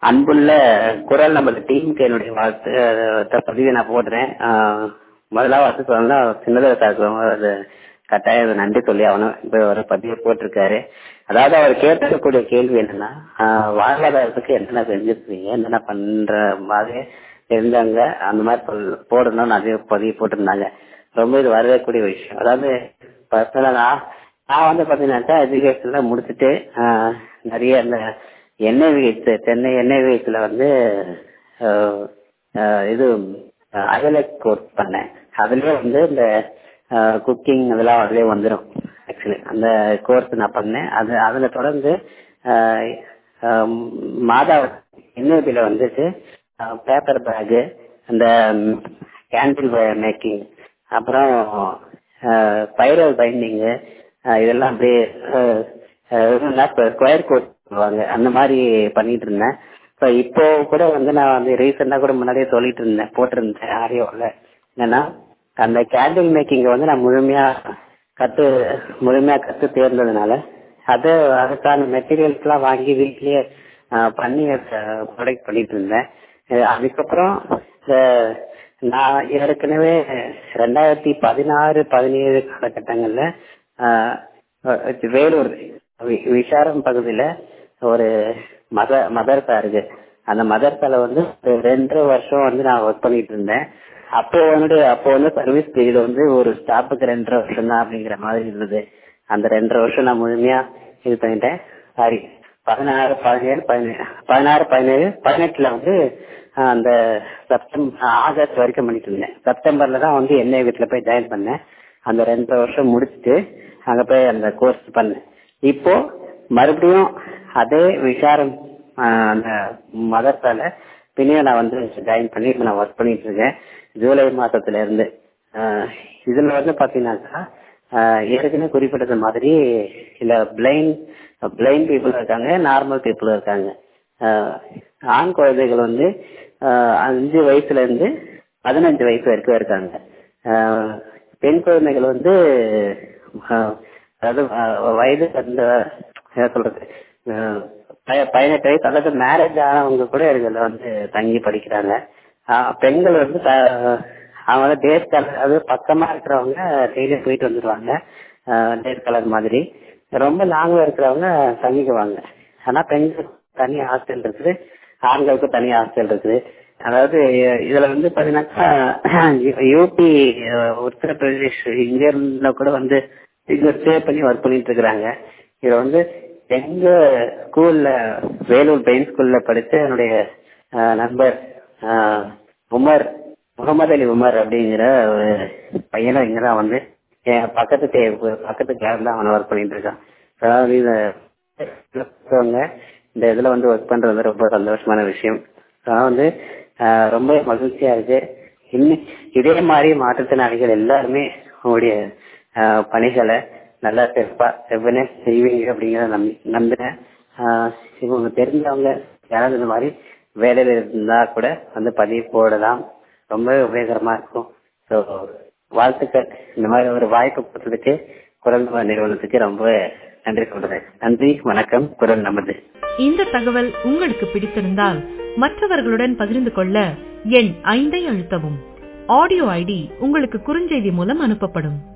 அன்புள்ள குரல் நம்ம டீமுக்கு என்னுடைய வாழ்த்து பதிவை நான் போடுறேன் ஆஹ் முதல்ல வாழ்த்து சொல்லலாம் சின்னதாக சார் அது கட்டாயம் நன்றி சொல்லி அவனும் இப்போ ஒரு பதிவை போட்டிருக்காரு அதாவது அவர் கேட்டிருக்கக்கூடிய கேள்வி என்னன்னா ஆஹ் வாழ்வாதாரத்துக்கு என்னென்ன செஞ்சிருக்கீங்க என்னென்ன பண்ற மாதிரி தெரிஞ்சாங்க அந்த மாதிரி சொல் போடணும்னு அதே பதிவு போட்டிருந்தாங்க ரொம்ப இது வரவேற்கக்கூடிய விஷயம் அதாவது பர்சனலா நான் வந்து பாத்தீங்கன்னாக்கா எஜுகேஷன்ல முடிச்சுட்டு ஆஹ் நிறைய இந்த எண்ணெய் விகிச்சு சென்னை எண்ணெய் விகிச்சுல வந்து ஆஹ் ஆஹ் இது அயலக் கோர்ஸ் பண்ணேன் அதுலயே வந்து இந்த குக்கிங் அதெல்லாம் அதுலயே வந்துடும் ஆக்சுவலி அந்த கோர்ஸ் நான் பண்ணேன் அது அதுல தொடர்ந்து ஆஹ் ஆஹ் மாதா என்ஐபியில வந்துட்டு பேப்பர் பேகு அந்த கேண்டில் மேக்கிங் அப்புறம் ஸ்பைரல் பைண்டிங்கு இதெல்லாம் அப்படியே ஸ்கொயர் கோட் சொல்லுவாங்க அந்த மாதிரி பண்ணிட்டு இருந்தேன் ஸோ இப்போ கூட வந்து நான் வந்து ரீசெண்டாக கூட முன்னாடியே சொல்லிட்டு இருந்தேன் போட்டிருந்தேன் ஆரியோவில் என்னன்னா அந்த கேண்டில் மேக்கிங்கை வந்து நான் முழுமையா கத்து முழுமையா கத்து தேர்ந்ததுனால அது அதுக்கான மெட்டீரியல்ஸ்லாம் வாங்கி வீட்லயே பண்ணி ப்ரொடக்ட் பண்ணிட்டு இருந்தேன் அதுக்கப்புறம் நான் ஏற்கனவே ரெண்டாயிரத்தி பதினாறு பதினேழு காலகட்டங்கள்ல வேலூர் விஷாரம் பகுதியில ஒரு மத மதர்சா இருக்கு அந்த மதர்சால வந்து ரெண்டரை வருஷம் வந்து நான் ஒர்க் பண்ணிட்டு இருந்தேன் அப்போ வந்து அப்போ வந்து சர்வீஸ் பீரியட் வந்து ஒரு ஸ்டாஃபுக்கு ரெண்டரை வருஷம் தான் அப்படிங்கிற மாதிரி இருந்தது அந்த ரெண்டரை வருஷம் நான் முழுமையா இது பண்ணிட்டேன் சாரி பதினாறு பதினேழு பதினேழு பதினாறு பதினேழு பதினெட்டுல வந்து அந்த செப்டம்பர் ஆகஸ்ட் வரைக்கும் பண்ணிட்டு இருந்தேன் செப்டம்பர்ல தான் வந்து என்ஐ வீட்டுல போய் ஜாயின் பண்ணேன் அந்த ரெண்டரை வருஷம் முடிச்சுட்டு அங்க போய் அந்த கோர்ஸ் பண்ணேன் இப்போ மறுபடியும் அதே விசாரம் அந்த மதர்சால பின்னையும் நான் வந்து ஜாயின் பண்ணி இப்போ நான் ஒர்க் பண்ணிட்டு இருக்கேன் ஜூலை மாசத்துல இருந்து இதுல வந்து பாத்தீங்கன்னாக்கா ஏற்கனவே குறிப்பிட்டது மாதிரி இல்ல பிளைண்ட் பிளைண்ட் பீப்புள் இருக்காங்க நார்மல் பீப்புள் இருக்காங்க ஆண் குழந்தைகள் வந்து அஞ்சு வயசுல இருந்து பதினஞ்சு வயசு வரைக்கும் இருக்காங்க பெண் குழந்தைகள் வந்து அதாவது வயது அந்த என்ன சொல்றது பதினெட்டு வயசு அதாவது மேரேஜ் ஆனவங்க கூட இதுல வந்து தங்கி படிக்கிறாங்க பெண்கள் வந்து அவங்க வந்து டேஸ் கலர் அது பக்கமா இருக்கிறவங்க டெய்லியும் போயிட்டு வந்துடுவாங்க டேஸ் கலர் மாதிரி ரொம்ப லாங்ல இருக்கிறவங்க தங்கிக்குவாங்க ஆனா பெண்களுக்கு தனி ஹாஸ்டல் இருக்குது ஆண்களுக்கு தனி ஹாஸ்டல் இருக்குது அதாவது இதுல வந்து பாத்தீங்கன்னாக்கா யூபி உத்தரப்பிரதேஷ் இங்க இருந்த கூட வந்து இங்க ஸ்டே பண்ணி ஒர்க் பண்ணிட்டு இருக்கிறாங்க இதுல வந்து எங்க ஸ்கூல்ல வேலூர் பெயின் ஸ்கூல்ல படிச்ச என்னுடைய நண்பர் உமர் முகமது அலி உமர் அப்படிங்கிற ஒரு பையனும் இங்கதான் வந்து என் பக்கத்து பக்கத்து கிளாஸ்ல அவன் ஒர்க் பண்ணிட்டு இருக்கான் அதாவது இத இந்த இதுல வந்து ஒர்க் பண்றது ரொம்ப சந்தோஷமான விஷயம் அதான் வந்து ரொம்ப மகிழ்ச்சியா இருக்கு இன்னும் இதே மாதிரி மாற்றுத்திறனாளிகள் எல்லாருமே உங்களுடைய பணிகளை நல்லா சிறப்பா செவ்வனே செய்வீங்க அப்படிங்கிறத நம்பி நம்புறேன் இவங்க தெரிஞ்சவங்க யாராவது இந்த மாதிரி வேலையில இருந்தா கூட வந்து பதிவு போடலாம் ரொம்ப உபயோகரமா இருக்கும் ஸோ வாழ்த்துக்கள் இந்த மாதிரி ஒரு வாய்ப்பு கொடுத்ததுக்கு குரல் நிறுவனத்துக்கு ரொம்ப நன்றி சொல்றேன் நன்றி வணக்கம் குரல் நமது இந்த தகவல் உங்களுக்கு பிடித்திருந்தால் மற்றவர்களுடன் பகிர்ந்து கொள்ள எண் ஐந்தை அழுத்தவும் ஆடியோ ஐடி உங்களுக்கு குறுஞ்செய்தி மூலம் அனுப்பப்படும்